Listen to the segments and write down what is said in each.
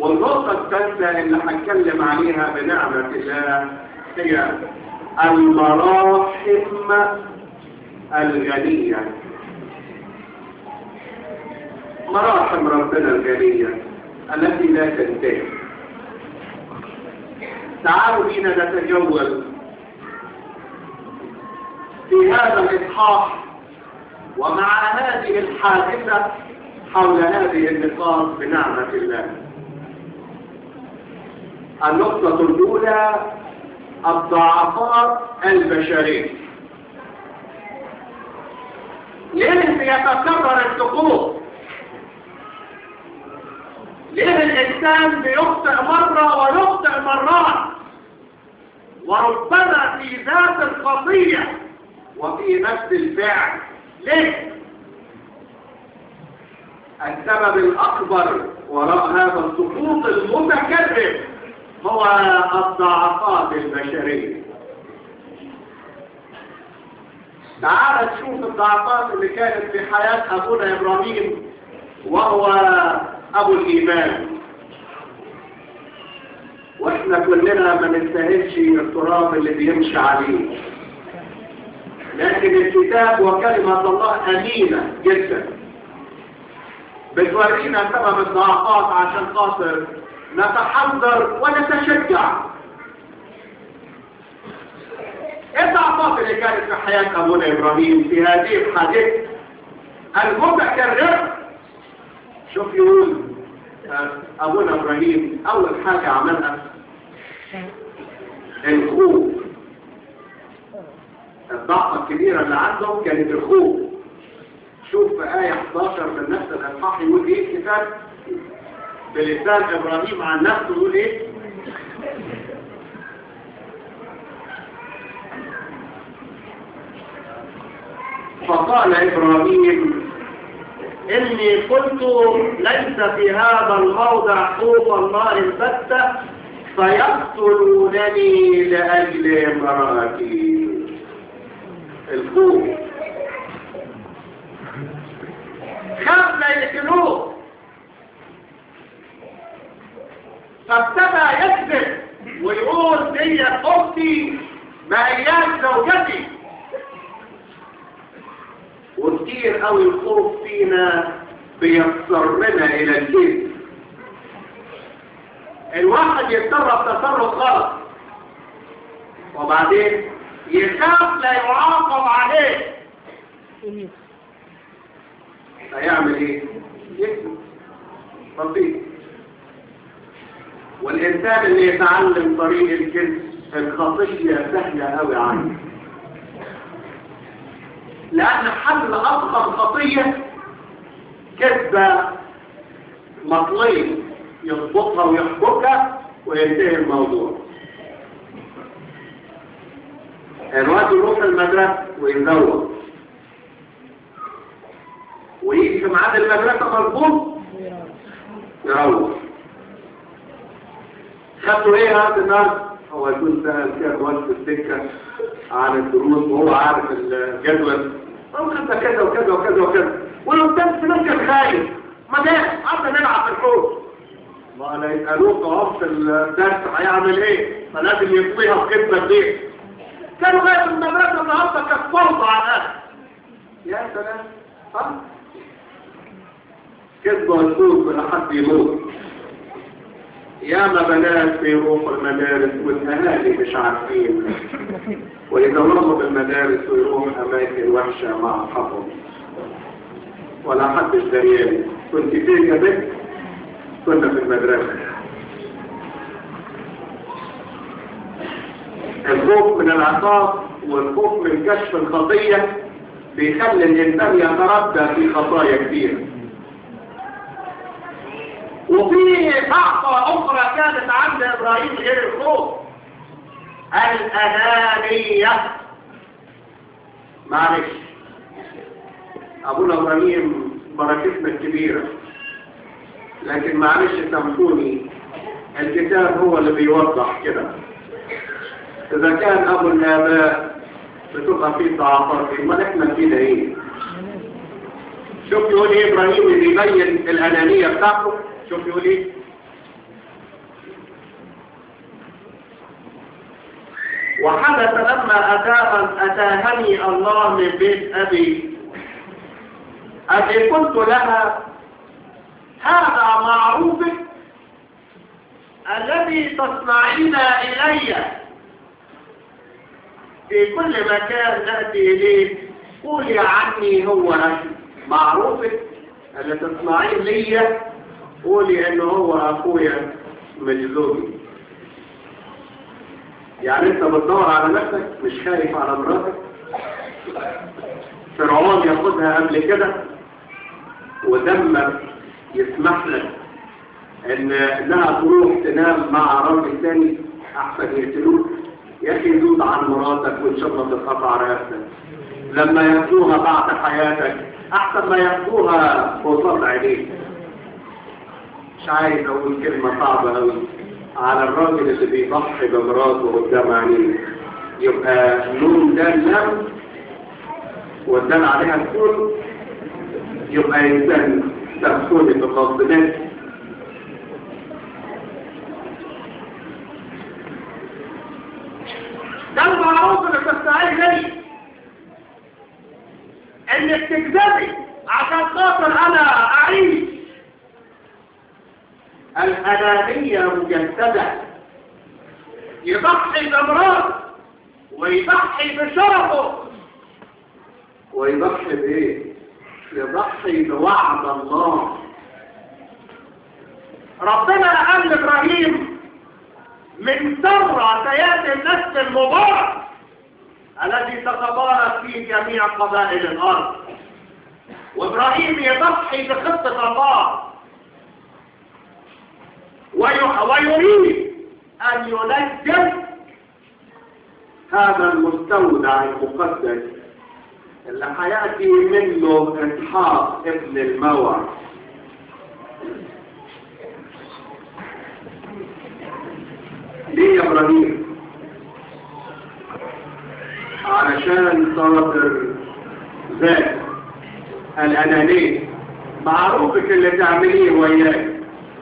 والنقطة الثالثة اللي هتكلم عليها بنعمة الله هي المراحم الغنية مراحم ربنا الغنية التي لا تنتهي تعالوا بينا نتجول في هذا الإصحاح ومع هذه الحادثة حول هذه النقاط بنعمة الله النقطة الأولى الضعفات البشرية ليه بيتكرر السقوط ليه الإنسان بيخطئ مرة ويخطئ مرات وربما في ذات الخطية وفي نفس الفعل ليه السبب الأكبر وراء هذا السقوط المتكرر هو الضعفات البشرية تعال نشوف الضعفات اللي كانت في حياة أبونا إبراهيم وهو أبو الإيمان وإحنا كلنا ما نستاهلش التراب اللي بيمشي عليه لكن الكتاب وكلمة الله أمينة جدا بتورينا سبب الضعفات عشان خاطر نتحذر ونتشجع ايه الضعفات اللي كانت في حياة ابونا ابراهيم في هذه الحادثة المتكرر شوف يقول ابونا ابراهيم اول حاجة عملها الخوف الضعفة الكبيرة اللي عندهم كانت الخوف شوف في آية 11 من نفس الإصحاح يقول إيه الكتاب بلسان إبراهيم عن نفسه يقول إيه فقال إبراهيم إني قلت ليس في هذا الموضع خوف الله البتة فيقتلونني لأجل امرأتي الخوف خاف لا يقتلوه فابتدى يكذب ويقول دي اختي ما هياش زوجتي وكتير قوي الخوف فينا بيضطرنا الى الكذب الواحد يتصرف تصرف غلط وبعدين يخاف لا يعاقب عليه هيعمل ايه يكذب بسيط والإنسان اللي يتعلم طريق الكذب الخطية سهلة أوي عنه لأن حل أضخم خطية كذبة مطلية يضبطها ويحبكها وينتهي الموضوع الوقت يروح المدرسة ويزوج ويجي في ميعاد المدرسة مظبوط يروح خدوا ايه هذا النهارده هو يكون سأل كده وقت السكة عن الدروس وهو عارف الجدول هو خدنا كذا وكذا وكذا وكذا والقدام في نفسك خايف ما ده قعدنا نلعب في الحوش ما انا يسألوك اهو في الدرس هيعمل ايه فلازم يطويها في كلمة دي كانوا غاية المدرسة النهارده كانت فرض على الاهل يا سلام ها كذبة وسوق لحد يموت ياما بنات بيروحوا المدارس والاهالي مش عارفين ويدوروا بالمدارس ويروحوا اماكن وحشه مع اصحابهم ولا حدش دريان كنت فين يا بنت كنا في المدرسه الخوف من العقاب والخوف من كشف الخطيه بيخلي الانسان يتردى في خطايا كثيره وفي ضعفة أخرى كانت عند إبراهيم غير الخوف الأنانية معلش أبونا إبراهيم بركتنا الكبيرة لكن معلش سامحوني الكتاب هو اللي بيوضح كده إذا كان أبو الآباء بتبقى فيه ضعفات ما احنا كده إيه شوف يقول إيه إبراهيم اللي يبين الأنانية بتاعته شوف يقول ايه وحدث لما أتاها أتاهني الله من بيت أبي أبي قلت لها هذا معروفك الذي تصنعين إلي في كل مكان نأتي إليه قولي عني هو أخي معروفك اللي تصنعين لي قولي إنه هو أخويا مجلوبي يعني انت بتدور على نفسك مش خايف على مراتك فرعون ياخدها قبل كده ودمك يسمح لك ان انها تروح تنام مع راجل تاني احسن يقتلوك يا اخي زود عن مراتك وان شاء الله تتقطع راسك لما ياخدوها بعد حياتك احسن ما ياخدوها قصاد عينيك مش عايز اقول كلمه صعبه قوي على الراجل اللي بيضحي بمراته قدام عينيه يبقى نون ده لم والدال عليها الكل يبقى انسان تأخذ بالمصدمات ده المعروف اللي تستعين لي انك تكذبي عشان خاطر انا اعيش الأنانية مجسدة يضحي بمراته ويضحي بشرفه ويضحي بإيه؟ يضحي بوعد الله ربنا قال لإبراهيم من ثرة سيأتي النسل المبارك الذي تتبارك فيه جميع قبائل الأرض وإبراهيم يضحي بخطة الله ويريد أن ينجم هذا المستودع المقدس اللي حياتي منه إسحاق ابن الموع ليه يا إبراهيم؟ علشان خاطر ذات الأنانية معروفك اللي تعمليه وياك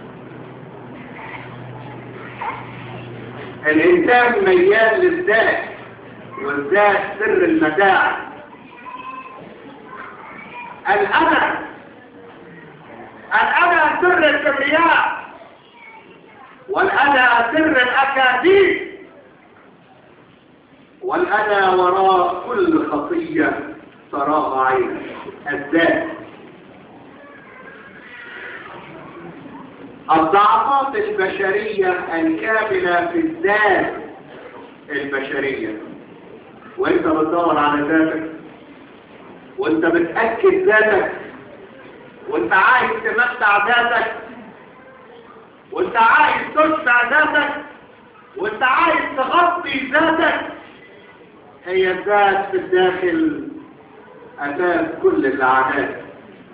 الإنسان ميال للذات والذات سر المتاع الأنا الأنا سر الكبرياء والأنا سر الأكاذيب والأنا وراء كل خطية تراها عينك الذات الضعفات البشرية الكاملة في الذات البشرية وانت بتدور على ذاتك وانت بتأكد ذاتك وانت عايز تمتع ذاتك وانت عايز تشفع ذاتك وانت عايز تغطي ذاتك هي الذات في الداخل أساس كل اللعنات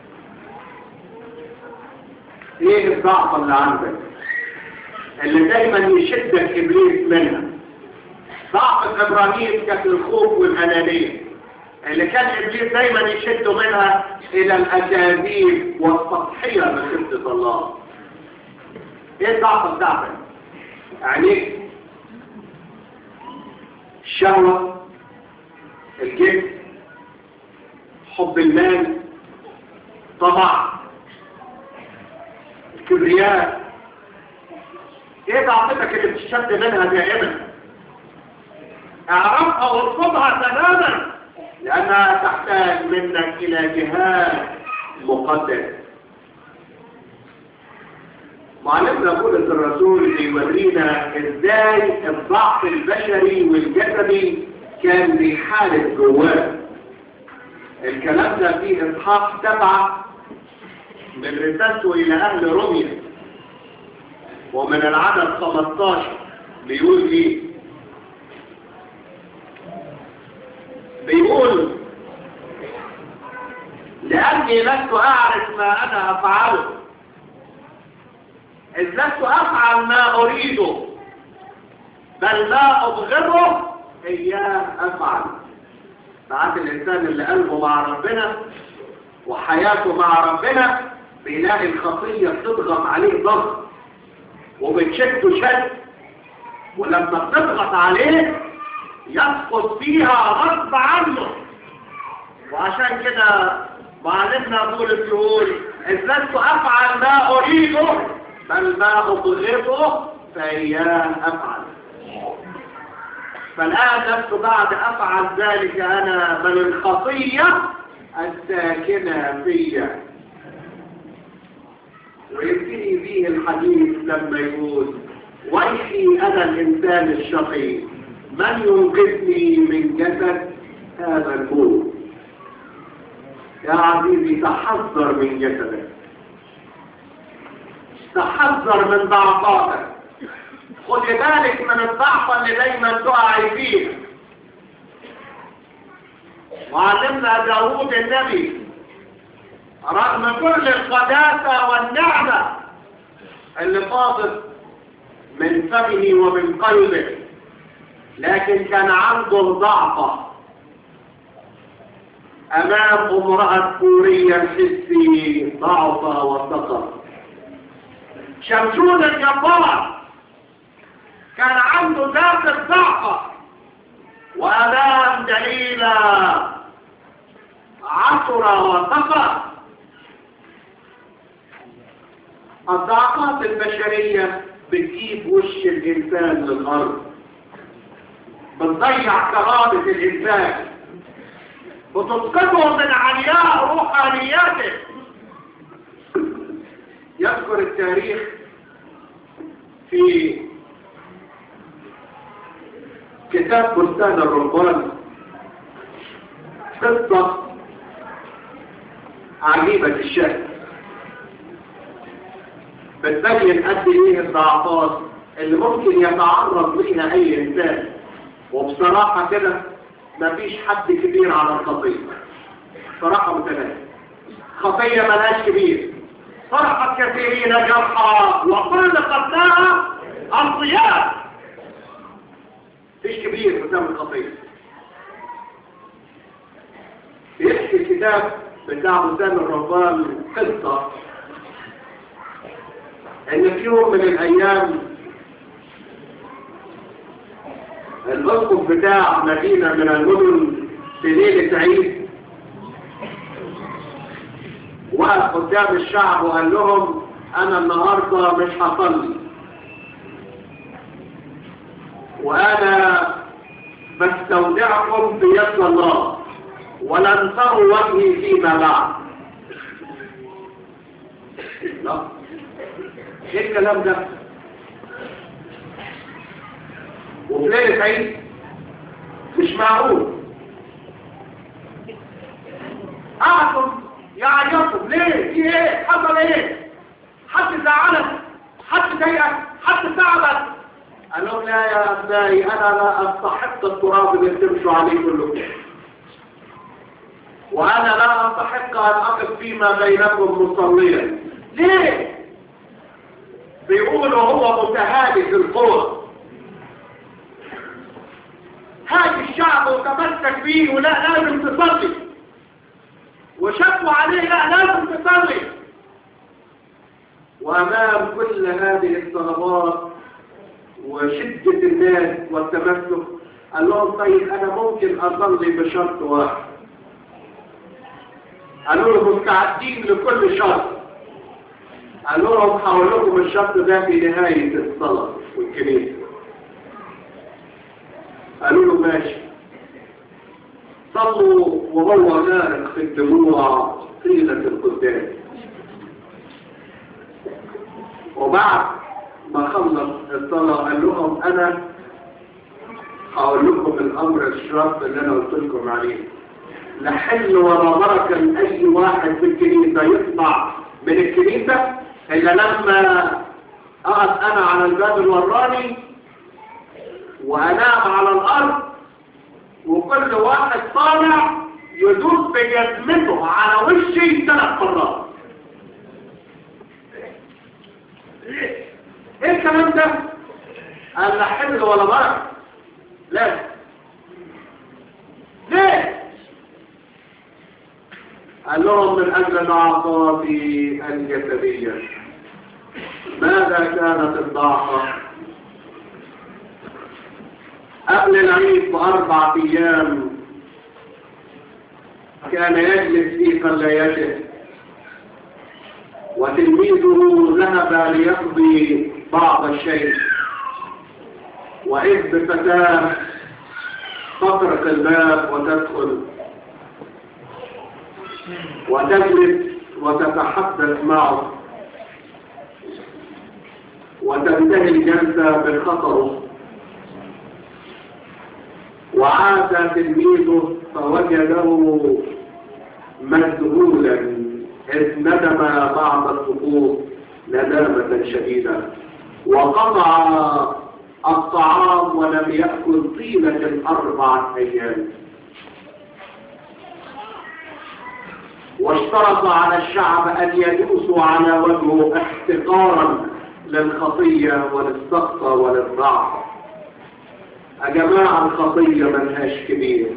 ايه الضعف اللي عندك اللي دايما يشدك ابليس منها ضعف ابراهيم كانت الخوف والانانيه اللي كان ابليس دايما يشده منها الى الاكاذيب والتضحيه بخطه الله ايه الضعف بتاعتك عينيك الشهوه الجسم حب المال طمع الكبرياء ايه ضعفتك اللي بتشد منها دائما اعرفها وارفضها تماما لانها تحتاج منك الى جهاد مقدس معلمنا بولس الرسول بيورينا ازاي الضعف البشري والجسدي كان بيحارب جواه الكلام ده في اصحاح سبعه من رسالته إلى أهل روميا ومن العدد 15 بيقول لي بيقول لأني لست أعرف ما أنا أفعله إذ لست أفعل ما أريده بل ما أبغضه إياه أفعل ساعات الإنسان اللي قلبه مع ربنا وحياته مع ربنا بيلاقي الخطية بتضغط عليه ضغط وبتشده شد ولما بتضغط عليه يسقط فيها غصب عنه وعشان كده معلمنا بولس يقول إذ لست أفعل ما أريده بل ما أبغضه فإياه أفعل فالآن لست بعد أفعل ذلك أنا بل الخطية الساكنة فيا ويبتدي فيه الحديث لما يقول ويحي أنا الإنسان الشقي من ينقذني من جسد هذا الموت يا عزيزي تحذر من جسدك تحذر من ضعفاتك خد بالك من الضعف اللي دايما تقعي فيه وعلمنا داوود النبي رغم كل القداسة والنعمة اللي فاضت من فمه ومن قلبه لكن كان عنده ضعفة أمام امرأة كورية الحسي ضعف وسقط شمشون الجبار كان عنده ذات الضعفة وأمام دليلة عثر وسقط الضعفات البشرية بتجيب وش الإنسان للأرض بتضيع كرامة الإنسان وتسقطه من علياء روحانياته يذكر التاريخ في كتاب بستان الرهبان قصة عجيبة الشكل بتبين قد ايه الضعفات اللي ممكن يتعرض ليها اي انسان وبصراحة كده مفيش حد كبير على الخطية صراحة متناسب خطية ملهاش كبير صرحت كثيرين جرحى وكل قتلها الصيام فيش كبير قدام الخطية بيحكي الكتاب بتاع بستان الرهبان قصة ان في يوم من الايام الاسقف بتاع مدينة من المدن في ليلة عيد وقف قدام الشعب وقال لهم انا النهاردة مش هصلي وانا بستودعكم بيد الله ولن تروا وجهي فيما بعد لا ايه الكلام ده وفي ليلة عيد مش معقول قعدوا يعيطوا ليه في ايه حصل ايه حد زعلك حد ضايقك حد تعبك قال لهم لا يا ابنائي انا لا استحق التراب اللي تمشوا عليه كلكم وانا لا استحق ان اقف فيما بينكم مصليا ليه بيقولوا هو متهالك القوة هاجي الشعب وتمسك بيه ولا لازم تصلي وشكوا عليه لا لازم تصلي وامام كل هذه الطلبات وشدة الناس والتمسك قال لهم طيب انا ممكن اصلي بشرط واحد قالوا له مستعدين لكل شرط قال لهم هقول لكم الشرط ده في نهاية الصلاة والكنيسة قالوا له ماشي صلوا وهو نارق في الدموع طيلة القدام وبعد ما خلص الصلاة قال لهم أنا هقول لكم الأمر الشرط اللي أنا قلت لكم عليه لا حل ولا بركة لأي واحد في الكنيسة يطلع من الكنيسة إلا لما أقف أنا على الباب الوراني وأنام على الأرض وكل واحد طالع يدوس بجزمته على وشي ثلاث مرات ايه الكلام ده قال لا حمل ولا بركه لا ليه قال لهم من اجل ضعفاتي الجسديه ماذا كانت الضعفه قبل العيد بأربع أيام كان يجلس في قلايته وتلميذه ذهب ليقضي بعض الشيء وإذ بفتاة تطرق الباب وتدخل وتجلس وتتحدث معه وتنتهي الجلسة بخطره وعاد تلميذه فوجده مذهولا إذ ندم بعض السقوط ندامة شديدة وقطع الطعام ولم يأكل طيلة أربعة أيام واشترط على الشعب أن يدوسوا على وجهه احتقارا للخطية وللسقط وللضعف يا جماعة الخطية ملهاش كبير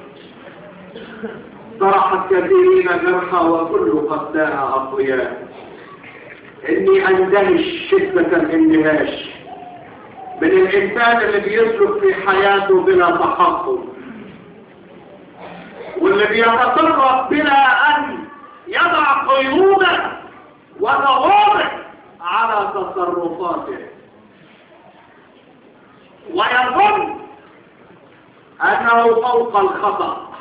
طرحت كثيرين جرحى وكل قتاها أقوياء إني أندهش شدة الاندهاش من الإنسان اللي بيسلك في حياته بلا تحقق واللي بيتصرف بلا أن يضع قيودا وضوابط على تصرفاته ويظن أنه فوق الخطأ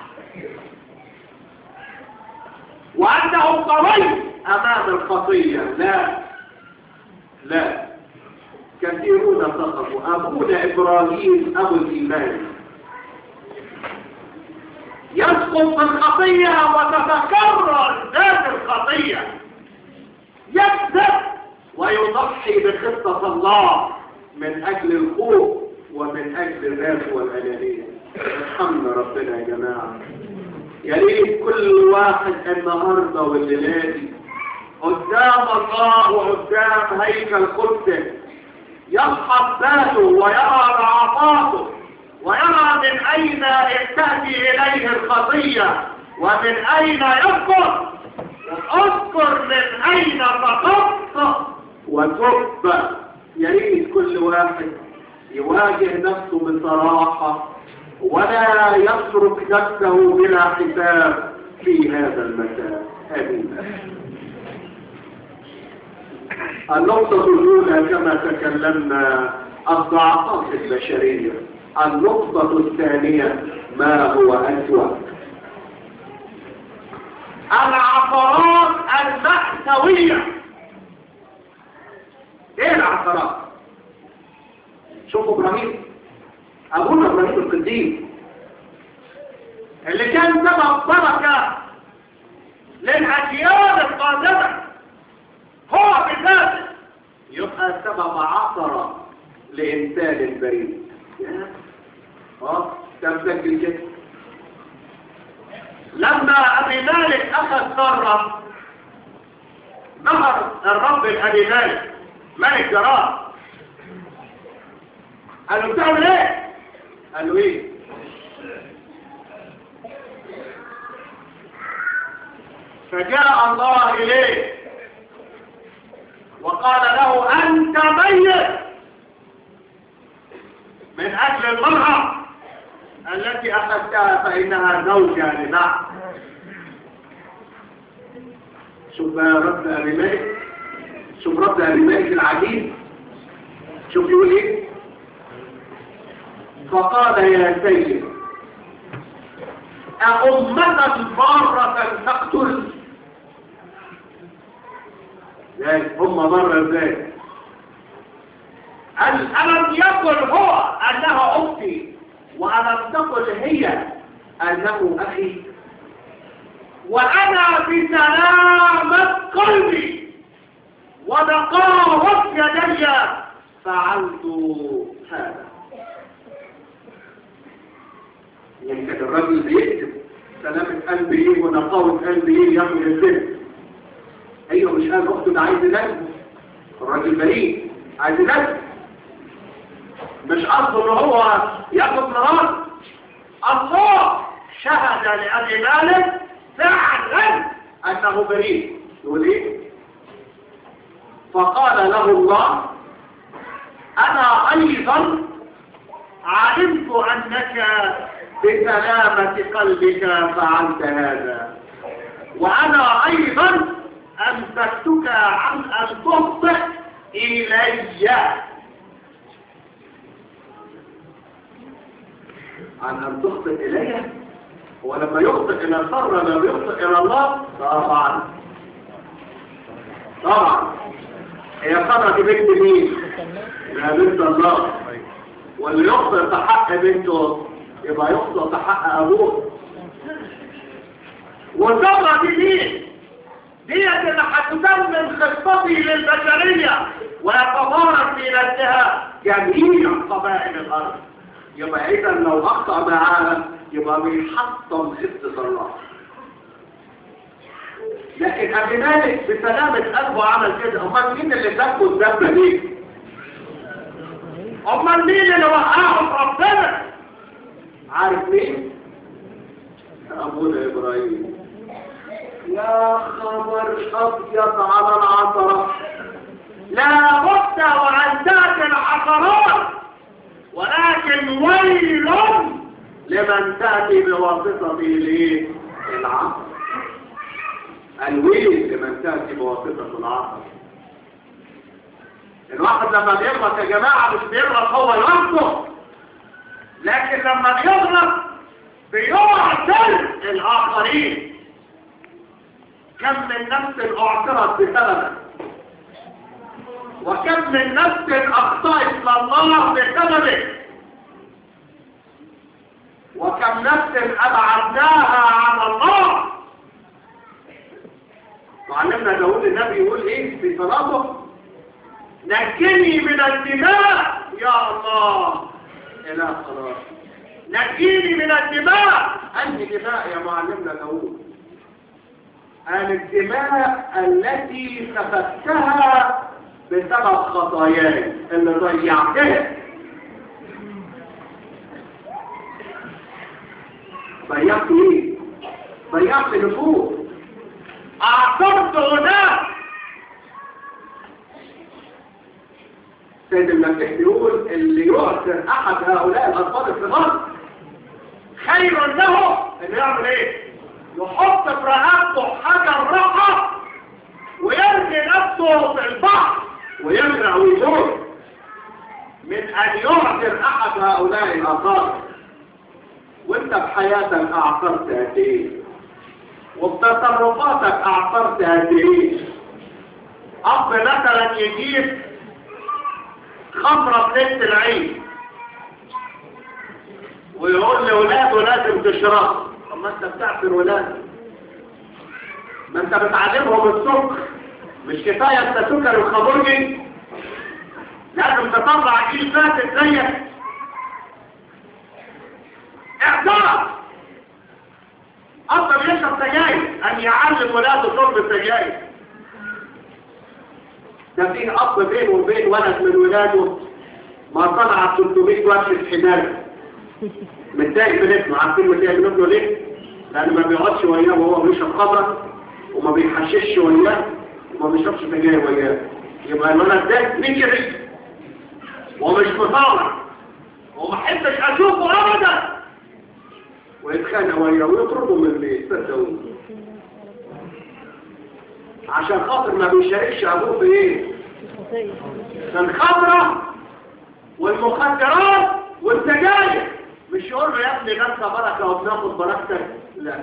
وأنه قوي أمام الخطية لا لا كثيرون سقطوا أبونا إبراهيم أبو الإيمان يسقط الخطية وتتكرر ذات الخطية يكذب ويضحي بخطة الله من أجل الخوف ومن أجل الذات والأنانية ارحمنا ربنا يا جماعة يا ريت كل واحد النهارده والليلة دي قدام الله وقدام هيكل قدسه يصحب ذاته ويرى ضعفاته ويرى من أين تأتي إليه الخطية ومن أين يسقط اذكر من أين سقطت وتب يا ريت كل واحد يواجه نفسه بصراحة ولا يترك نفسه بلا حساب في هذا المساء آمين النقطة الأولى كما تكلمنا الضعفات البشرية النقطة الثانية ما هو أسوأ العثرات المأساوية ايه العثرات شوفوا ابراهيم ابونا ابراهيم القديم اللي كان سبب بركة للأجيال القادمة هو بذاته يبقى سبب عثرة لإنسان بريء اه تمسك كده لما أبي مالك أخذ ثرة ظهر الرب لأبي مالك ملك جرار قال له بتعمل ايه قال له ايه فجاء الله اليه وقال له انت ميت من اجل المرأة التي اخذتها فانها زوجة لبعض شوف رب ابي مالك شوف رب ابي مالك العجيب شوف يقول ايه فقال يا سيد أأمة بارة تقتل ازاي هم مرة ازاي ألم يقل هو أنها أختي وألم تقل هي أنه أخي وأنا بسلامة قلبي ونقاوة يدي فعلت هذا يعني كان الراجل بيكتب سلامة قلبي ايه ونقاوة قلبي ايه ياخد السن ايوه مش قال اخته ده عايز ينام الراجل بريء عايز ينام مش قصده ان هو ياخد مرار الله شهد لأبي مالك فعلا انه بريء يقول ايه فقال له الله انا ايضا علمت أنك بسلامة قلبك فعلت هذا وأنا أيضا أمسكتك عن أن تخطئ إلي عن أن تخطئ إلي ولما يخطئ إلى البر لما يخطئ إلى الله طبعا طبعا هي سارة دي بنت مين؟ يا بنت الله واللي يخطئ في حق بنته يبقى يخطئ في حق أبوه وسارة دي مين؟ ديت اللي هتتمم خطتي للبشرية ويتضارب في نفسها جميع قبائل الأرض يبقى إذا لو أخطأ معاها يبقى بيحطم خطة الله لكن قبل ذلك بسلامة قلبه عمل كده امال مين اللي سابه الذنب دي امال مين اللي وقعه في ربنا عارف مين ابونا ابراهيم يا خبر ابيض على العثرة لا بد وعن ذات العثرات ولكن ويل لمن تأتي بواسطة الايه العصر الويل لمن تأتي بواسطة العصر الواحد لما بيغلط يا جماعة مش بيغلط هو لوحده لكن لما بيغلط بيعثر الآخرين كم من نفس اعترت بسببه وكم من نفس اخطأت لله بسببه وكم نفس ابعدناها عن الله وعلمنا داود النبي يقول ايه في صلاته نجني من الدماء يا الله اله خلاص نجيني من الدماء انهي دماء يا معلمنا داود عن الدماء التي سفكتها بسبب خطاياي اللي ضيعتها ضيعت ايه ضيعت نفوس اعترض هناك سيد المسيح بيقول اللي يؤثر احد هؤلاء الاطفال الصغار خير له انه يعمل ايه يحط في رقبته حجر رقع ويرمي نفسه في البحر ويمنع ويموت من ان يعثر احد هؤلاء الاطفال وانت بحياتك اعثرت قد ايه وبتصرفاتك اعثرت قد ايه اب مثلا يجيب خمرة في ليلة العيد ويقول لولاده لازم تشرب طب ما انت بتعصر ولادك ما انت بتعلمهم السكر مش كفاية انت سكر الخمرجي لازم تطلع جيل فاسد زيك اعترف افضل يشرب سجاير ان يعلم ولاده شرب السجاير ده في اب بينه وبين ولد من ولاده ما طلع 300 ورشة حمار متضايق من ابنه عارفين متضايق من ابنه ليه؟ لأن ما بيقعدش وياه وهو بيشرب خمرة وما بيحشش وياه وما بيشربش سجاير وياه يبقى الولد ده نكري ومش مطالع وما حبش اشوفه ابدا ويتخانق وياه ويطرده من البيت صدقوني عشان خاطر ما بيشاركش ابوه في ايه في الخمره والمخدرات والسجاير مش يقول له يا ابني غسه بركه وبناخد بركتك لا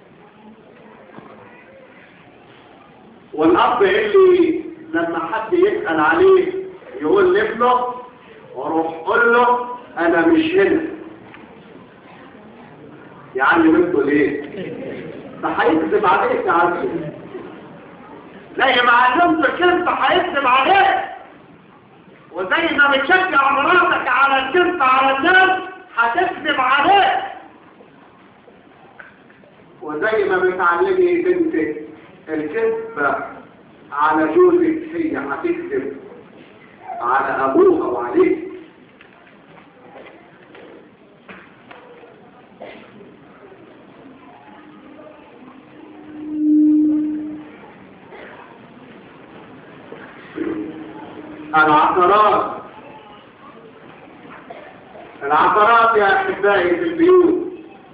والاب اللي لما حد يسال عليه يقول لابنه وروح قول له انا مش هنا يعلم ابنه ليه ده هيكذب عليك يا عزيز زي ما علمتك انت هيكذب عليك وزي ما بتشجع مراتك على الكذب على الناس هتكذب عليك وزي ما بتعلمي بنتك الكذب على جوزك هي هتكذب على ابوها وعليك العثرات العثرات يا احبائي في البيوت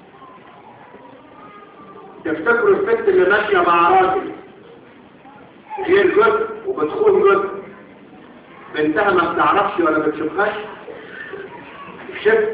تفتكروا الست اللي ماشيه مع راجل هي الجزء وبتخون جزء بنتها ما بتعرفش ولا بتشوفهاش شفت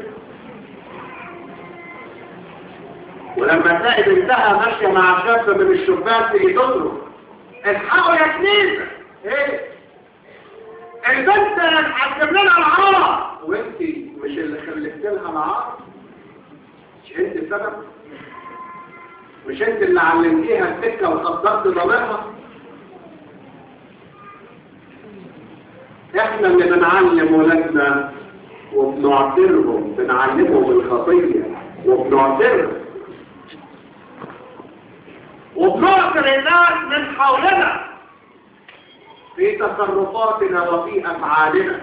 ولما تلاقي بنتها ماشيه مع شاب من الشبان تيجي تضرب الحقوا يا كنيسه ايه البنت هتجيب لنا العار وانت مش اللي خلفت لها العار مش انت السبب مش انت اللي علمتيها السكه وخططت ضميرها احنا اللي بنعلم ولادنا وبنعترهم بنعلمهم الخطيه وبنعترهم وبنعتر الناس من حولنا في تصرفاتنا وفي افعالنا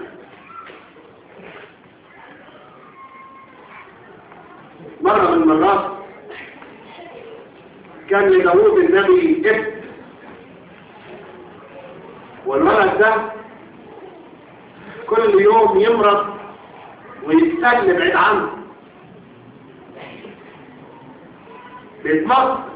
مرة من المرات كان لداود النبي ابن والولد ده كل يوم يمرض ويتسل بعيد عنه بيتمرض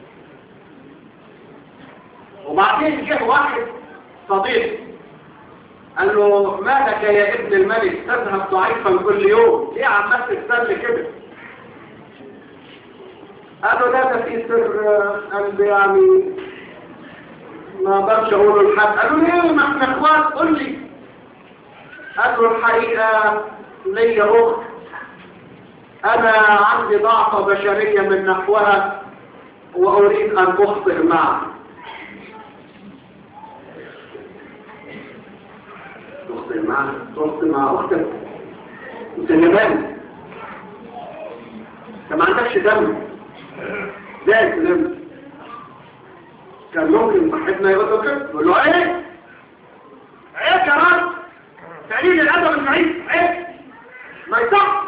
وبعدين جه واحد صديق قال له ما لك يا ابن الملك تذهب ضعيفا كل يوم ليه عمال تستل كده قال له لا ده في سر قلبي يعني ما اقدرش اقوله لحد قال له ليه ما احنا اخوات قول لي قال له الحقيقه ليا اخت انا عندي ضعفه بشريه من نحوها واريد ان اخطئ معها تخطئ معها تخطئ مع اختك انت جبان انت ما عندكش دم ازاي تلم كان ممكن صاحبنا يقول له كده يقول له ايه ايه يا راجل تقليل الادب الضعيف ايه ما يصح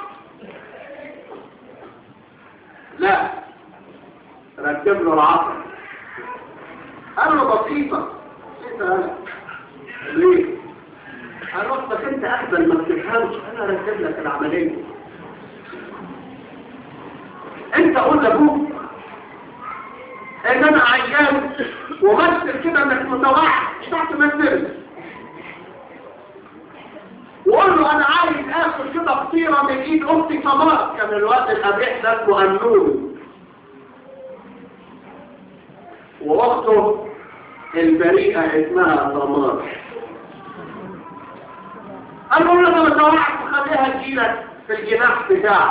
لا رتب له العصر قال له بسيطه بسيطه انا ليه قال له بس انت اهبل ما بتفهمش انا رتب لك العمليه انت قول لابوك ان انا عيان ومثل كده انك متوحد مش هتعرف تمثل وقول له انا عايز اكل كده فطيره من ايد اختي تمار كان الوقت القبيح ده اسمه امنون واخته البريئه اسمها تمار قال له انا متوحد وخليها تجيلك في الجناح بتاعك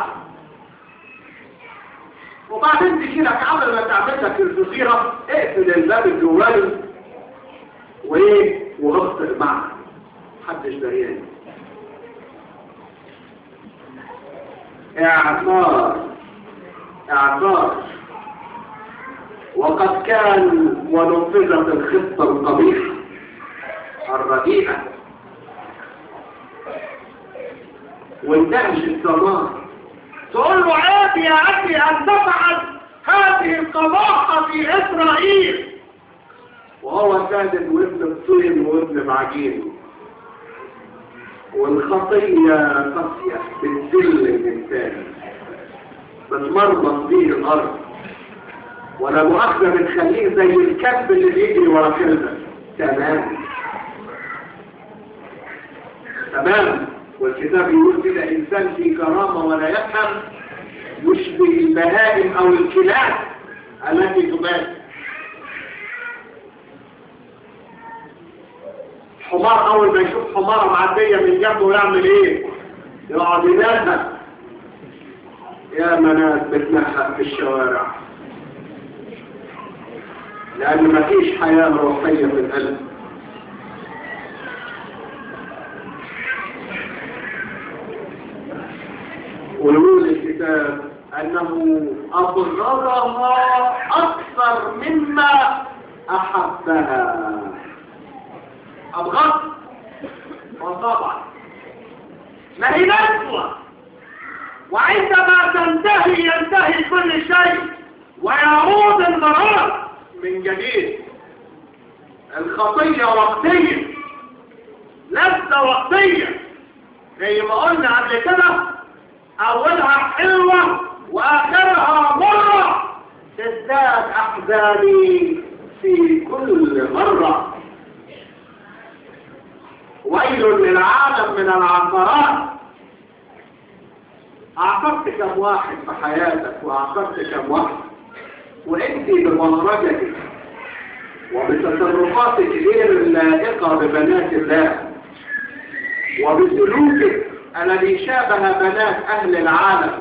وبعدين تجي لك قبل ما تعمل لك الجزيرة اقفل الباب الجوالي وايه واغطر معك محدش دريان اعثار اعثار وقد كان ونفذت الخطة القبيحة الرديئة وانتهش الثمار تقول له عيب يا أخي أن تفعل هذه القباحة في إسرائيل وهو سادد وابن الطين وابن بعجين والخطية قاسية بتذل الإنسان بتمرمط بيه الأرض ولا مؤاخذة بتخليه زي الكلب اللي بيجري ورا كلمة تمام تمام والكتاب يقول كده إنسان في كرامة ولا يفهم يشبه البهائم أو الكلاب التي تبات حمار أول ما يشوف حمارة معدية من جنبه يعمل إيه؟ يقعد ينهى يا مناس بتنحى في الشوارع لأن مفيش حياة روحية في القلب ويقول الكتاب أنه أضررها أكثر مما أحبها أبغض وطبعا ما هي نسوة وعندما تنتهي ينتهي كل شيء ويعود المرار من جديد الخطية وقتية لذة وقتية زي ما قلنا قبل كده أولها حلوة وآخرها مرة تزداد أحزاني في كل مرة ويل للعالم من العثرات أعطرت كم واحد في حياتك وأعطرت كم واحد وانت بمهرجتك وبتصرفاتك غير اللائقة ببنات الله وبسلوكك الذي شابه بنات أهل العالم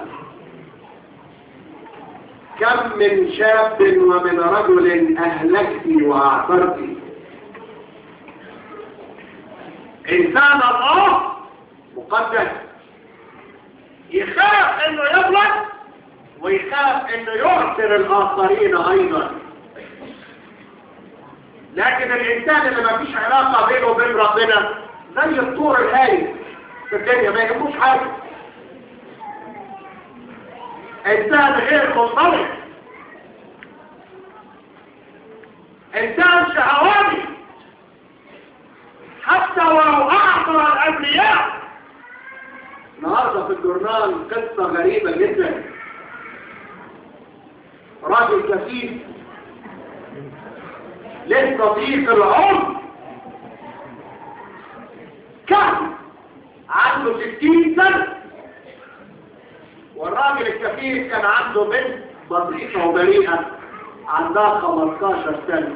كم من شاب ومن رجل أهلكت وأعثرت إنسان الله مقدس يخاف انه يغلط ويخاف انه يعثر الاخرين ايضا لكن الانسان اللي ما فيش علاقة بينه وبين ربنا زي الطور الهايل في الدنيا ما يهموش حاجة انسان غير منضبط انسان شهواني حتى ولو اعطى الانبياء النهارده في الجورنال قصة غريبة جدا راجل كفيف للصديق العمر كان عنده ستين سنة والراجل الكفيف كان عنده بنت بسيطة وبريئة عندها 15 سنة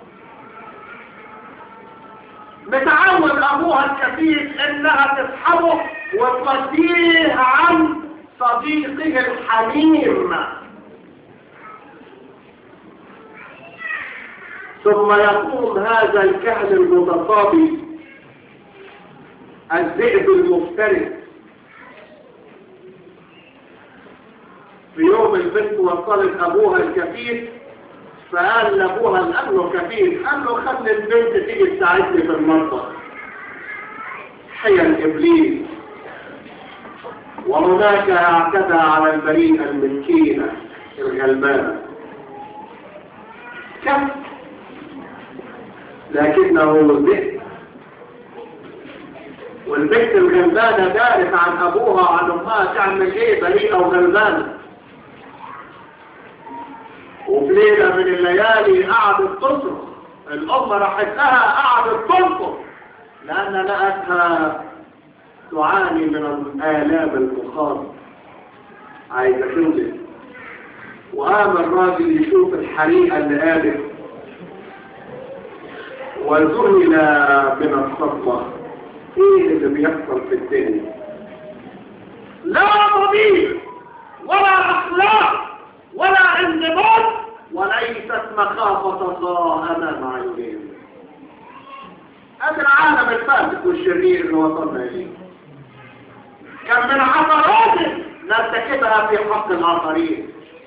متعود ابوها الكفيف انها تسحبه وتوديه عن صديقه الحميم ثم يقوم هذا الكهل المتصابي الذئب المفترس في يوم البنت وصلت ابوها الكفيف فقال لابوها لانه كفيف قال له خلي البنت تيجي تساعدني في المطبخ حيل ابليس وهناك اعتدى على البريئة المسكينة الغلبانة كم لكنه ذئب والبنت الغلبانة دارت عن ابوها عن امها تعمل ايه بريئة وغلبانة وفي ليلة من الليالي قعدت تصرخ الأم راحت لها قعدت تصرخ لأن لقتها تعاني من الآلام الفخار عايزة تولد وقام الراجل يشوف الحريقة اللي قامت وذهل من الصدمة ايه اللي بيحصل في الدنيا لا ضمير ولا اخلاق ولا انضباط وليست مخافة الله امام عينين هذا العالم الفاسد والشرير اللي وصلنا اليه كم من عثرات نرتكبها في حق الاخرين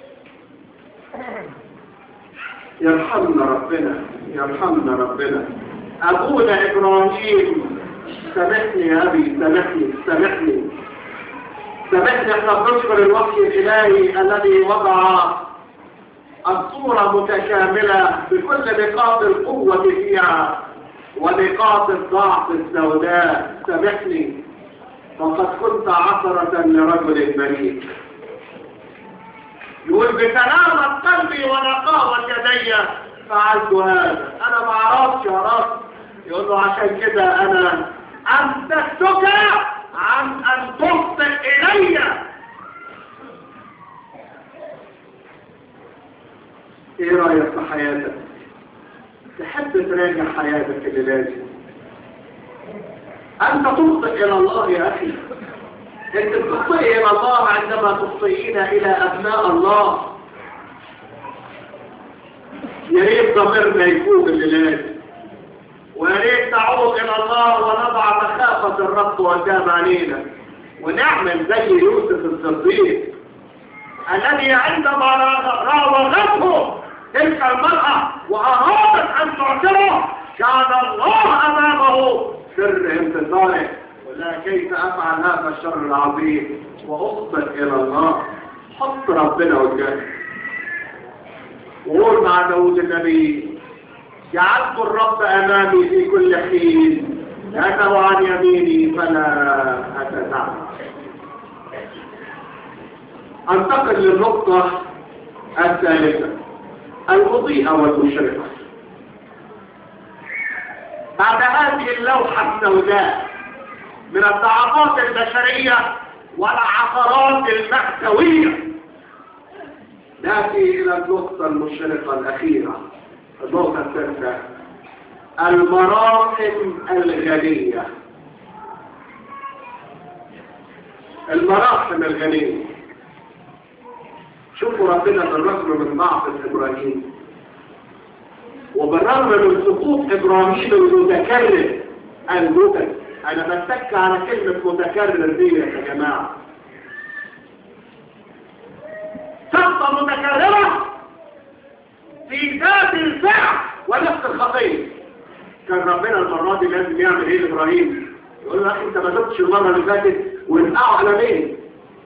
يرحمنا ربنا يرحمنا ربنا ابونا ابراهيم سامحني يا ابي سامحني سامحني سامحني احنا بنشكر الوحي الالهي الذي وضع الصورة متكاملة بكل نقاط القوة فيها ونقاط الضعف السوداء سامحني فقد كنت عثرة لرجل بريء يقول بسلامة قلبي ونقاوة يدي فعلت هذا انا ما اعرفش يا رب يقول له عشان كده انا امسكتك عن ان تخطئ الي ايه رايك في حياتك تحب تراجع حياتك اللي لازم انت تخطئ الى الله يا اخي انت تخطئ الى الله عندما تخطئين الى ابناء الله يا ريت ضميرنا يكون اللي لازم ويا ريت تعود الى الله ونضع مخافه الرب قدام علينا ونعمل زي يوسف الصديق الذي عندما راوغته تلك المرأة وأرادت أن تعتره كان الله أمامه سر انتصاره ولا كيف أفعل هذا الشر العظيم وأخطئ إلى الله حط ربنا قدامك وقول مع داود النبي جعلت الرب أمامي في كل حين لأنه عن يميني فلا أتتعب انتقل للنقطة الثالثة المضيئة والمشرقة بعد هذه اللوحة السوداء من الضعفات البشرية والعثرات المأساوية نأتي إلى النقطة المشرقة الأخيرة النقطة الثالثة المراحم الغنية المراحم الغنية شوفوا ربنا بالرغم من ضعف إبراهيم وبالرغم من سقوط إبراهيم المتكرر المتكرر أنا بتك على كلمة متكرر دي يا جماعة سقطة متكررة في ذات الفعل ونفس الخطية كان ربنا المرة دي لازم يعمل ايه لإبراهيم يقول له أخي انت ما شفتش المرة اللي فاتت ونقعوا على مين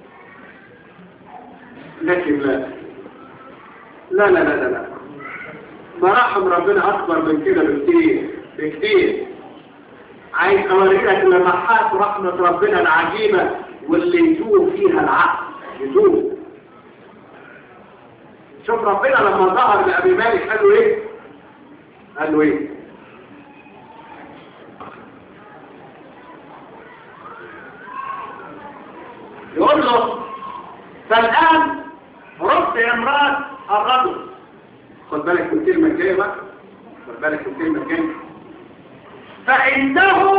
لكن لا لا لا لا لا, لا. مراحم ربنا أكبر من كده بكتير بكتير عايز أوريك لمحات رحمة ربنا العجيبة واللي يدوب فيها العقل يدوب شوف ربنا لما ظهر لأبي مالك قال له ايه قال له ايه يقول له فالآن رد امرأة الرجل خد بالك من الكلمة الجاية بقى خد بالك من الكلمة الجاية فإنه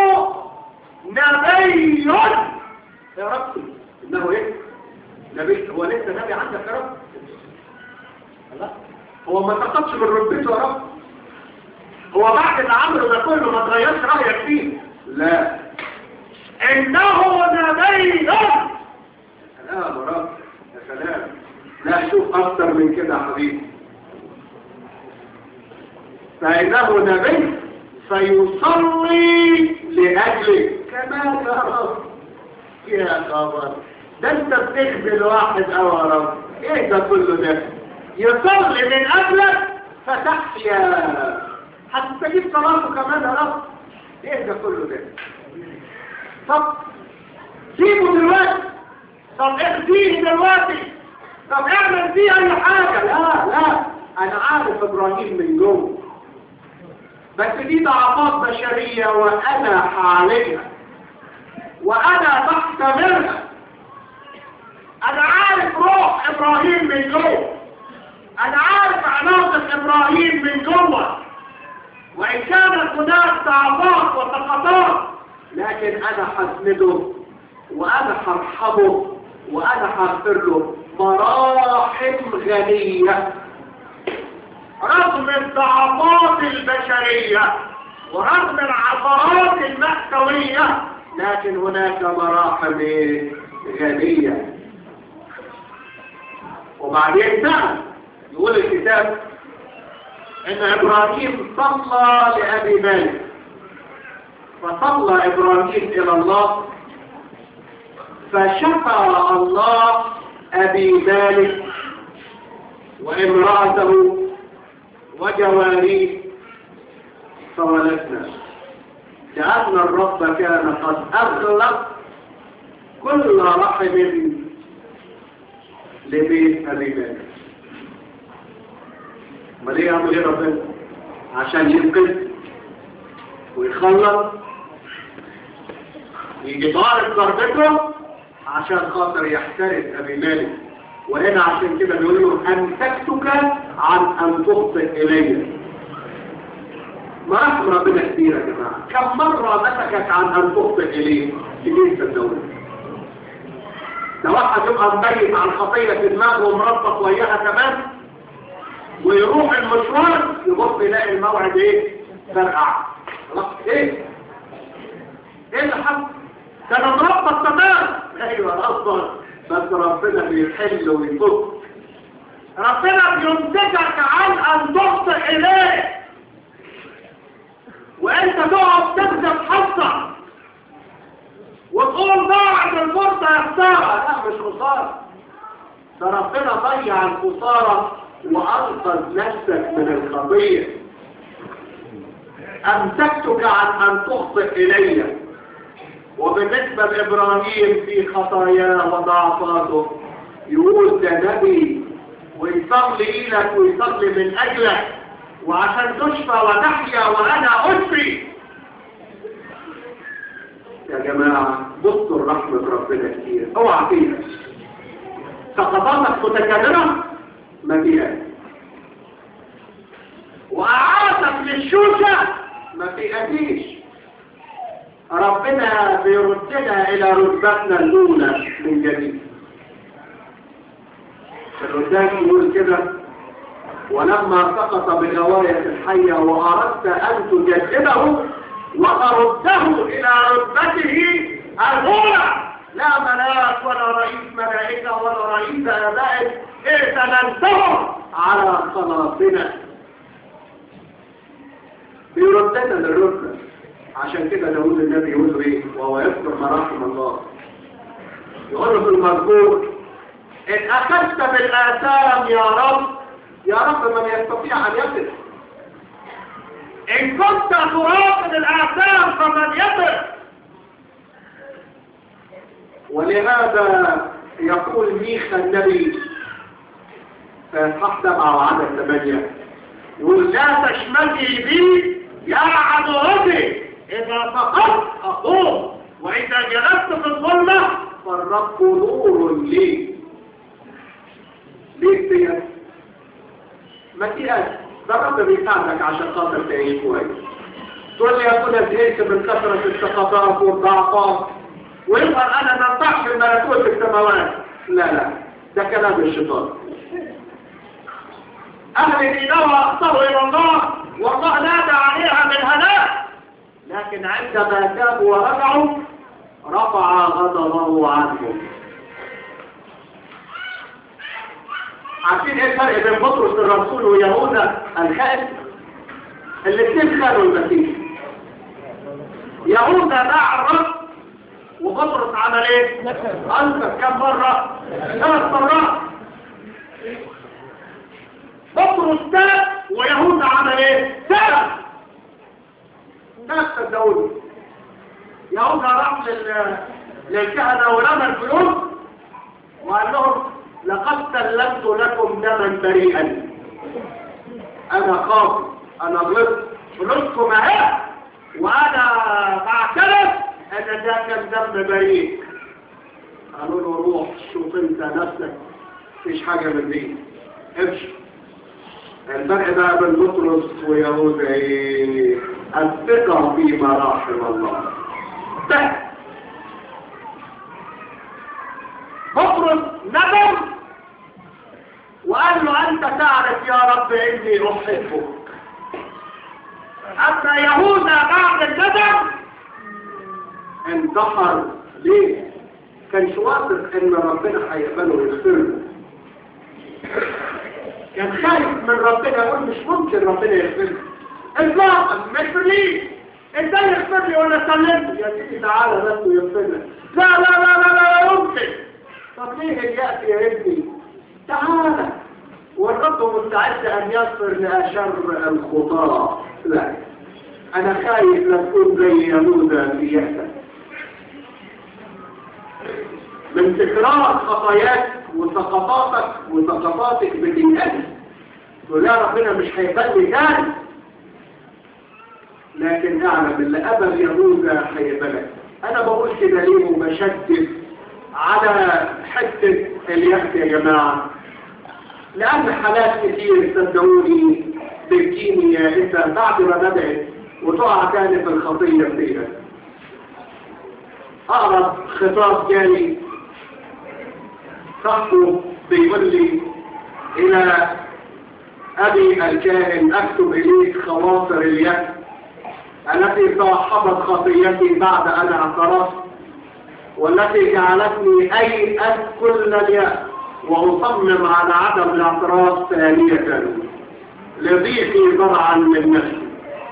نبي يا رب إنه إيه نبي هو لسه نبي عندك يا رب لا هو ما تقصش من ربته يا رب هو بعد اللي عمله ده كله ما تغيرش رأيك فيه لا إنه نبي لا يا رب يا سلام لا شوف أكتر من كده يا حبيبي فإنه نبي فيصلي لأجلك كما يا رب يا خبر ده انت بتخبل واحد او يا رب ايه ده كله ده يصلي من أجلك فتحيا هتستجيب صلاته كمان يا رب ايه ده كله ده طب سيبه دلوقتي طب اخديه دلوقتي طب اعمل فيه اي حاجة لا لا انا عارف ابراهيم من جوه بس دي ضعفات بشرية وانا حاليها وانا بحتملها انا عارف روح ابراهيم من جوه انا عارف عناصر ابراهيم من جوه وان كانت هناك ضعفات وسقطات لكن انا حسنده وانا هرحمه وانا هغفر له مراحم غنية رغم الضعفات البشرية ورغم العثرات المأساوية لكن هناك مراحم غنية وبعدين ده يقول الكتاب ان ابراهيم صلى لابي مالك فصلى ابراهيم الى الله فشفى الله ابي مالك وامرأته وجواريه فولدنا لأن الرب كان قد أغلق كل رحم لبيت أبي مالك ما ليه يعمل ايه ربنا عشان ينقذ ويخلص يجي ضارب ضربته عشان خاطر يحترس ابي مالك وهنا عشان كده بيقول له امسكتك عن ان تخطئ الي ما رحم ربنا كتير يا جماعه كم مره مسكك عن ان تخطئ اليه تجيب صدقوني ده واحد يبقى مبيت على الخطيه في دماغه ومربط وياها كمان ويروح المشوار يبص يلاقي الموعد ايه فرقع خلاص ايه ايه اللي حصل كان مربط تمام ايوه اصلا بس ربنا بيحل ويفك ربنا بيمسكك عن ان تخطئ اليه وانت تقعد تكذب حظك وتقول ضاعت الفرصه يا خساره لا مش خساره ده ربنا ضيع الخساره وأنقذ نفسك من الخطية أمسكتك عن أن تخطئ إلي وبالنسبة لإبراهيم في خطاياه وضعفاته يقول ده نبي ويصلي لك ويصلي من اجلك وعشان تشفى وتحيا وانا اشفي يا جماعة بصوا الرحمة ربنا كتير اوعى فيها سقطاتك متكررة ما فيهاش وأعاطك للشوشة ما فيهاش ربنا بيردنا إلى رتبتنا الأولى من جديد الردان يقول كده ولما سقط بغواية الحية وأردت أن تجدده وترده إلى رتبته الأولى لا ملاك ولا رئيس ملائكة ولا رئيس آبائك ائتمنتهم على خلاصنا بيردنا للرتبة عشان كده داود النبي يقول له ايه وهو يذكر مراحم الله يقول له في المذكور ان اخذت بالاثام يا رب يا رب من يستطيع ان يصل ان كنت تراقب الاثام فمن يصل ولهذا يقول ميخا النبي في اصحاح سبعة وعدد ثمانية يقول لا تشمتي بي يا عدوتي إذا سقطت أقوم وإذا جلست في الظلمة فالرب نور لي ليه فيها؟ ما تيأس ده الرب بيساعدك عشان خاطر تعيش كويس تقول لي يا أخونا زهقت من كثرة السقطات والضعفات ويظهر أنا ننطح في الملكوت السماوات لا لا ده كلام الشيطان أهل الإله أخطروا إلى الله والله نادى عليها بالهلاك لكن عندما تابوا ورجعوا رفع غضبه عنهم عارفين ايه الفرق بين بطرس الرسول ويهوذا الخائف الاثنين خانوا المسيح يهوذا باع الرب وبطرس عمل ايه انفق كم مره ثلاث مرات بطرس تاب ويهوذا عمل ايه تاب ناس صدقوني يهوذا راح لل... للكهنه ورمى الفلوس وقال لهم لقد سلمت لكم دما بريئا انا خاطئ انا غلطت فلوسكم اهي وانا بعترف ان ده كان دم بريء قالوا له روح شوف انت نفسك مفيش حاجه من دي امشي الفرق بقى بين بطرس ويهوذا ايه الثقة في مراحل الله بس بطرس ندم وقال له انت تعرف يا رب اني احبك اما يهوذا بعد الندم انتحر ليه كانش واثق ان ربنا هيقبله ويغفر له كان خايف من ربنا يقول مش ممكن ربنا يغفر لي اطلاقا ما يغفر لي ازاي يغفر لي ولا سلمت يا سيدي تعالى بس ويغفر لك لا لا لا لا لا لا يمكن طب ليه اليأس يا ابني تعالى والرب مستعد ان يغفر لاشر الخطاة لا انا خايف لا تكون زي يهوذا في يأسك من تكرار خطاياك وسقطاتك وسقطاتك بتنقل تقول يا ربنا مش هيقبل لي تاني لكن اعلم اللي قبل يهوذا هيقبلك انا بقول كده ليه وبشدد على حته اليأس يا جماعه لان حالات كتير صدقوني بتجيني يا انت بعد ما بدات وتقع تاني في الخطيه فيها اقرب خطاب جالي صاحبه بيقول لي الى ابي الكاهن اكتب اليك خواطر اليأس التي صاحبت خطيتي بعد ان اعترفت والتي جعلتني ايأس كل اليأس واصمم على عدم الاعتراف ثانية لضيقي ضرعا من نفسي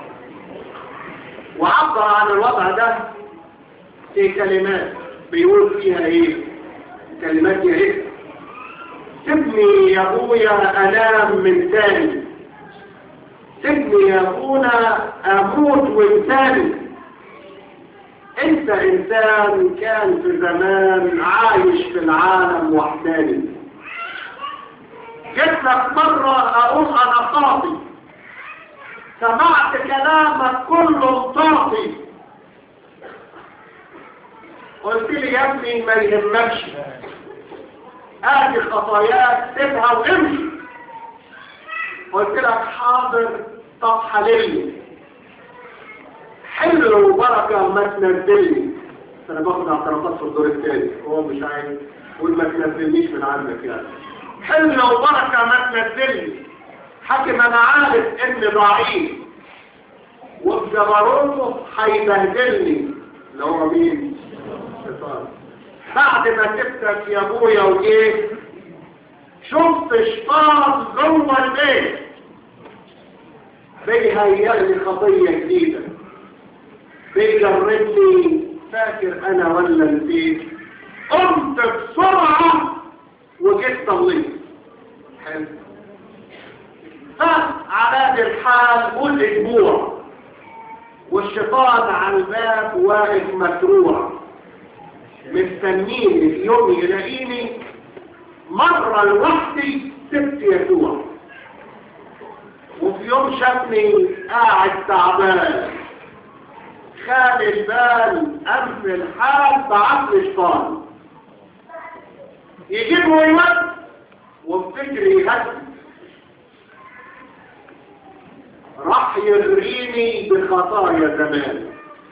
وعبر عن الوضع ده في كلمات بيقول فيها ايه كلمات يا ايه سيبني يا ابويا انام من تاني سيبني يا ابونا اموت وانساني انت انسان كان في زمان عايش في العالم وحداني جيت لك مرة اقول انا خاطي سمعت كلامك كله طاطي قلت لي يا ابني ما يهمكش ادي خطاياك سيبها وامشي قلت لك حاضر طب حللي حل وبركة ما تنزلني انا باخد اعترافات في الدور الثاني هو مش عايز يقول ما تنزلنيش من عندك يعني حل وبركة ما تنزلني حاكم انا عارف اني ضعيف وبجبروته هيبهدلني اللي هو مين؟ الشيطان بعد ما سبتك يا ابويا وجيت شفت شيطان جوه البيت بيهيئ لي خطيه جديده بيجربني فاكر انا ولا نسيت قمت بسرعه وجيت صليت حلو فات على هذه الحال قول اسبوع والشيطان على الباب واقف مكروع مستنيني في يوم يلاقيني مرة لوحدي سبت يسوع وفي يوم شافني قاعد تعبان خالي البال أنف الحال بعت لي شيطان يجيب ويود وبفكري يهدي راح يغريني بخطايا زمان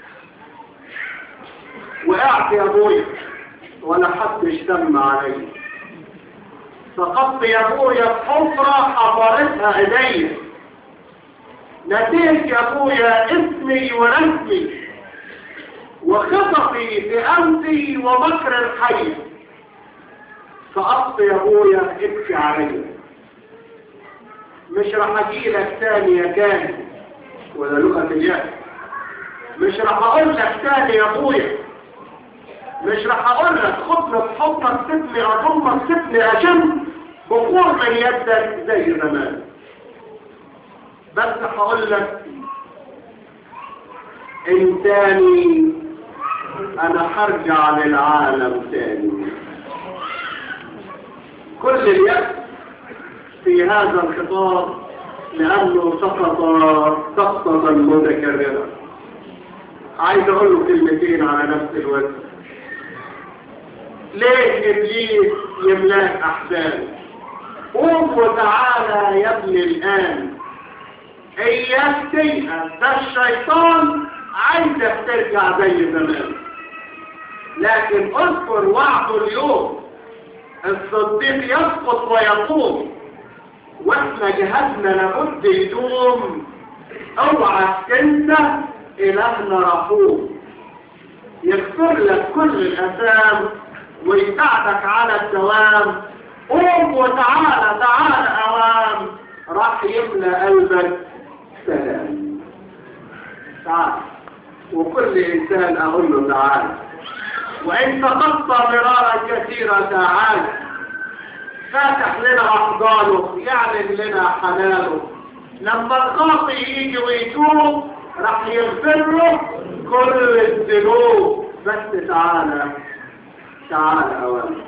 وقعت يا ابويا ولا حد اشتم علي سقطت يا ابويا في حفرة حفرتها ايديا نسيت يا ابويا اسمي ورسمي وخططي بأمسي ومكر الحي سقطت يا ابويا ابكي عليا مش راح اجيلك تاني يا كاهن ولا لغة الياس مش راح اقول لك تاني يا ابويا مش راح اقول لك خدنا في حضنك سيبني اضمك سيبني اشم بخور من يدك زي زمان بس هقول لك ان تاني انا هرجع للعالم تاني كل اليأس في هذا الخطاب لأنه سقط سقطة متكررة عايز أقول له كلمتين على نفس الوقت ليه إبليس يملاك أحزان قوم وتعالى يا ابني الآن إياك تيأس ده الشيطان عايزك ترجع زي زمان لكن اذكر وعده اليوم الصديق يسقط ويقوم واحنا جهازنا لابد يدوم اوعى تنسى الهنا رحوم يغفر لك كل الاثام ويساعدك على الدوام قوم وتعالى تعالى اوام راح يملى قلبك سلام تعال وكل انسان اقول له تعال وان سقطت مرارا كثيرا تعال فاتح لنا احضانه يعلن لنا حنانه لما الخاطئ يجي ويتوب راح يغفر له كل الذنوب بس تعالى تعالى اولا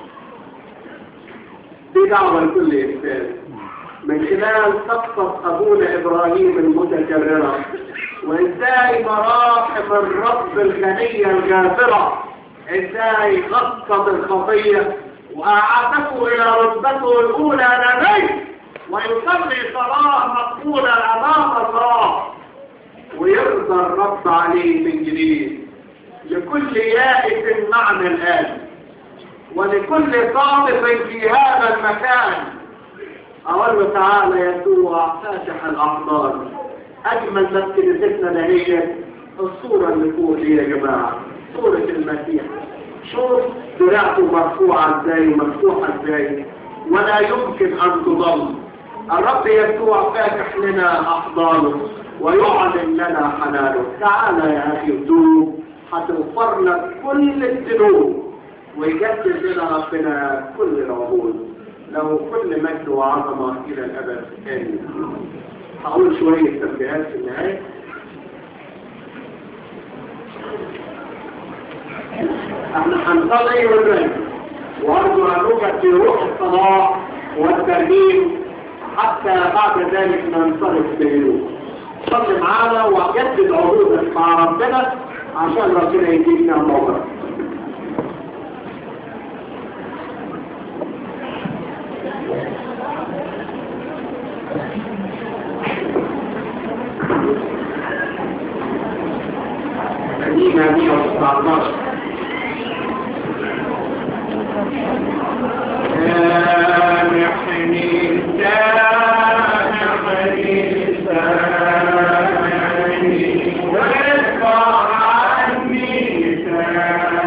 دي دعوة لكل انسان من خلال قصة ابونا ابراهيم المتكررة وازاي مراحم الرب الغنية الغافرة ازاي غطت الخطية وأعاده إلى رتبته الأولى نبي ويصلي صلاة مقبولة أمام الله ويرضى الرب عليه من جديد لكل يائس معنى الآن ولكل طالب في هذا المكان أقول له تعالى يسوع فاتح الأحضان أجمل ما كنيستنا دهية الصورة اللي فوق دي يا جماعة صورة المسيح شوف دراعته مرفوعة ازاي مفتوحة ازاي ولا يمكن ان تضل الرب يسوع فاتح لنا احضانه ويعلن لنا حنانه تعالى يا اخي وتوب هتغفر لك كل الذنوب ويجدد لنا ربنا كل العهود له كل مجد وعظمة الى الابد امين هقول شوية تنبيهات في النهاية احنا هنصلي ونرجع وارجو ان في روح الصلاة والترميم حتى بعد ذلك ننصرف بهدوء صل معانا وجدد عروضك مع ربنا عشان ربنا يدينا موضوع مدينة 119 سامحني سامحني سامحني وارفع عني سامحني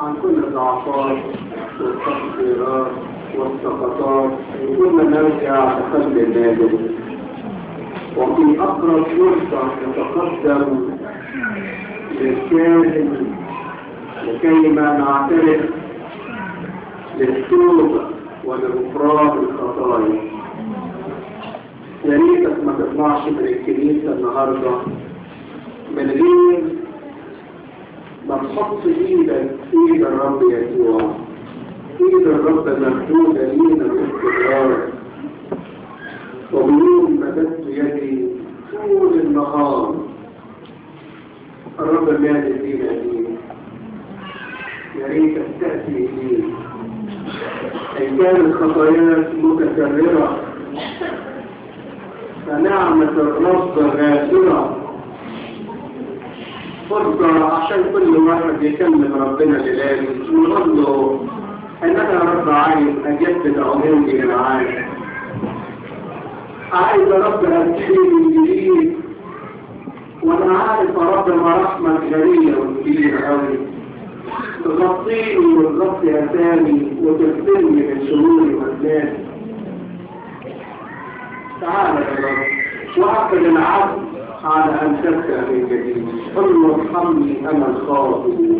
عن كل الضعفات والتقصيرات والسقطات كنا نرجع لقلب النادم وفي أقرب فرصة نتقدم للكاهن لكيما نعترف للتوبة ولغفران الخطايا يا ريتك ما تطلعش من الكنيسة النهاردة من غير ما تحط ايدك في ايد الرب يسوع ايد الرب الممدودة لينا باستمرار وبيوم مددت يدي طول النهار الرب مادد لينا دي يا ريتك تأتي إليه إن كانت خطاياك متكررة فنعمة الرب غافرة فرصة عشان كل واحد يكلم ربنا للالي ويقول له ان انا يا رب عايز اجدد عمري معاك عايز يا رب ابتدي من جديد وانا عارف يا رب مراحمك غنية وكبيرة قوي تغطيني وتغطي اسامي وتغسلني من شروري واسناني تعالى يا رب واعقد العبد على أن تبدأ من جديد قل وارحمني أنا الخاطئ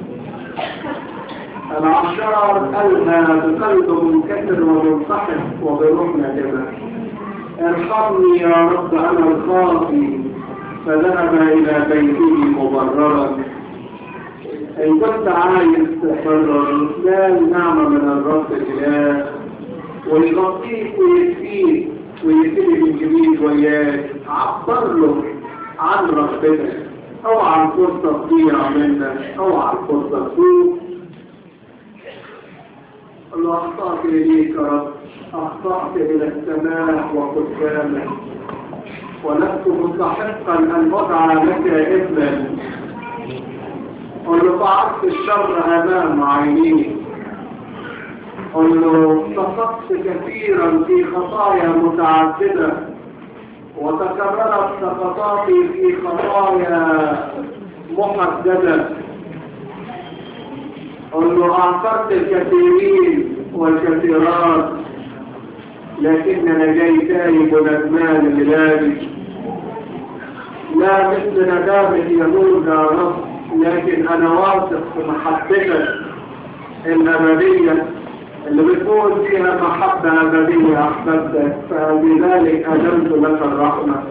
العشار ألهى بقلب منكسر ومنصحف وبروح نادمة ارحمني يا رب أنا الخاطئ فذهب إلى بيته مبررا إن كنت عايز تحرر لا نعمة من الرب الإله ويغطيك ويكفيك ويبتدي من جديد وياك عبر له عن رغبتك او عن فرصة تضيع منك او عن فرصة تفوت قل له اخطأت اليك يا رب اخطأت الى السماح وقدامك ولست مستحقا ان ادعى لك ابنا قل له فعلت الشر امام عينيك قل له سقطت كثيرا في خطايا متعددة وتكررت سقطاتي في خطايا محددة قل له أعثرت الكثيرين والكثيرات لكننا جاي تايب ندمان لذلك لا مثل ندامة يموت يا رب لكن أنا واثق في محبتك الأبدية اللي بتكون فيها محبة أبدية أحببتك فبذلك أجلت لك الرحمة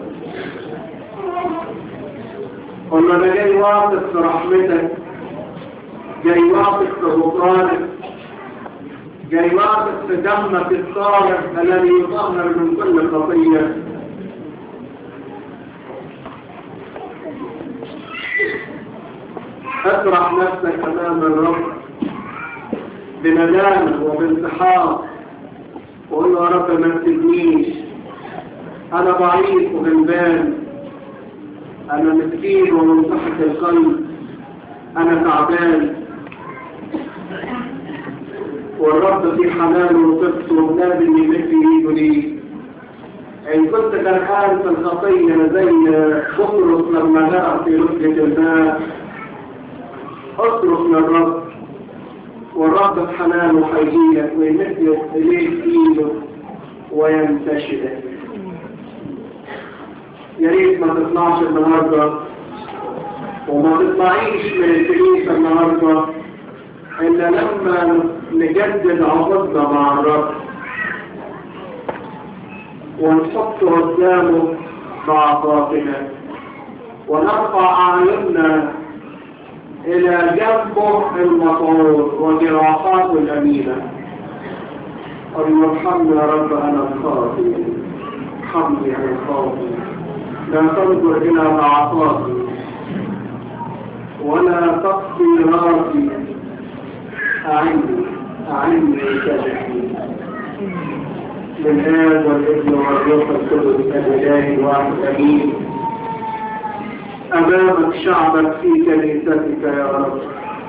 قلنا أنا جاي واثق في رحمتك جاي واثق في غفرانك جاي واثق في دمك الصالح الذي يطهر من كل خطية اطرح نفسك أمام الرب بندامة وبانتحار وقول له يا رب ما تسيبنيش أنا ضعيف وغلبان أنا مسكين ومنصحة القلب أنا تعبان والرب في حنانه وقصته لازم يمد ايده لي إن كنت فرحان في الخطية زي بطرس لما لقى في ركبة الماء اصرف للرب والرب بحنانه هيجيلك ويمد إليك ايده وينتشلك يا ريت ما تطلعش النهارده وما تطلعيش من الكنيسة النهارده إلا لما نجدد عقدنا مع الرب ونحط قدامه ضعفاتنا ونرفع أعيننا إلى جنبه المطور وجراحاته الأمينة قل ارحمني يا رب أنا الخاطئ ارحمني أنا الخاطئ لا تنظر إلى ضعفاتي ولا تقصي راسي أعني أعني كذبي بالآب والابن والروح القدس الإله الواحد أمين أمامك شعبك في كنيستك يا رب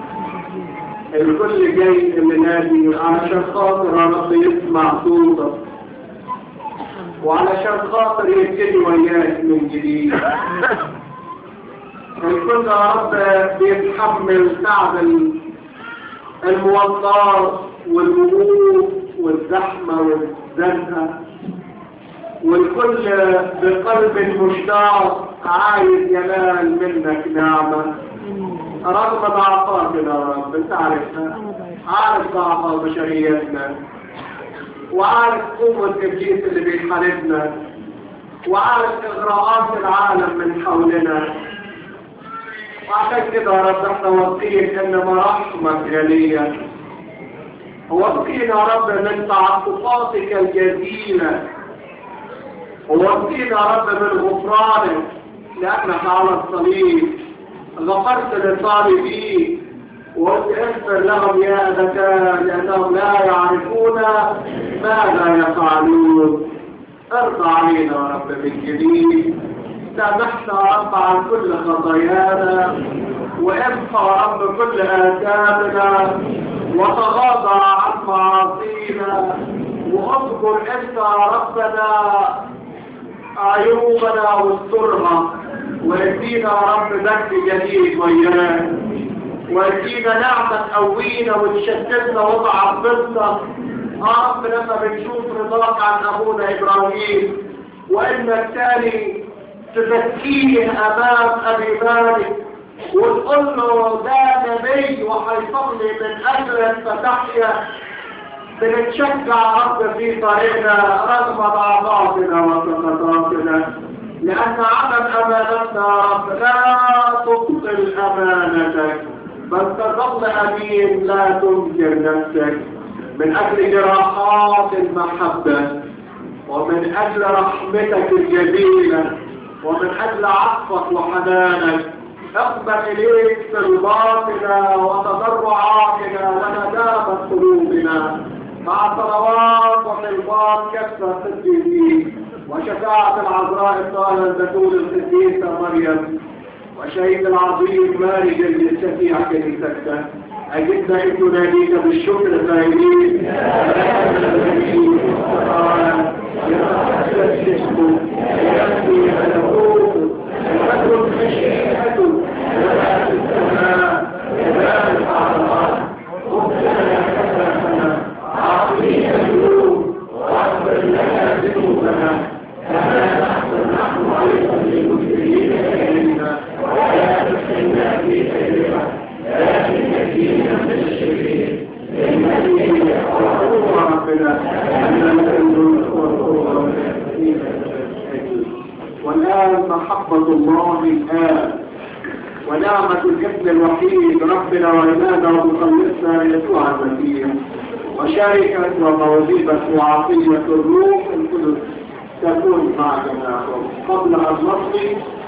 الكل جاي اللي نادي علشان خاطر يا رب يسمع صوتك وعلشان خاطر يبتدي وياك من جديد الكل يا رب بيتحمل تعب المواصلات والوقوف والزحمة والزنقة والكل بقلب مشتاق عايز ينال منك نعمة رغم ضعفاتنا يا رب انت عارفها عارف ضعف بشريتنا وعارف قوة ابليس اللي بيحاربنا وعارف اغراءات العالم من حولنا وعشان كده يا رب احنا واثقين ان مراحمك غنية واثقين يا رب من تعاطفاتك الجزيلة وواثقين يا رب من غفرانك لانك على الصليب غفرت للطالبين وقلت اغفر لهم يا ذكاء لانهم لا يعرفون ماذا يفعلون ارضى علينا يا رب من جديد سامحنا يا رب عن كل خطايانا وامحى يا رب كل آثامنا وتغاضى عن معاصينا واذكر انت يا ربنا عيوبنا واسترها ويدينا يا رب ذنب جديد وياك ويدينا نعمة تقوينا وتشتتنا وتعظمنا يا رب لما بنشوف رضاك عن ابونا ابراهيم وانك تاني تزكيه امام ابي مالك وتقول له ده نبي وهيصلي من اجلك فتحيا بنتشجع رب في طريقنا رغم ضعفاتنا وسقطاتنا لأن عدم أمانتنا يا رب لا تبطل أمانتك بل تظل أمين لا تنكر نفسك من أجل جراحات المحبة ومن أجل رحمتك الجزيلة ومن أجل عطفك وحنانك اقبل إليك طلباتنا وتضرعاتنا وندامة قلوبنا مع صلوات وحلوات كثرة القديسين وشفاعة العذراء الطاهرة البتول القديسة مريم وشهيد العظيم مارج الشفيع كنيستك أجدنا إن تناديك بالشكر فاهمين والآن محبة الله الآن ونعمة الابن الوحيد ربنا وإمامنا ومخلصنا يسوع المسيح وشركة وموهبة وعطية الروح القدس تكون مع جميعكم قبل أن نصلي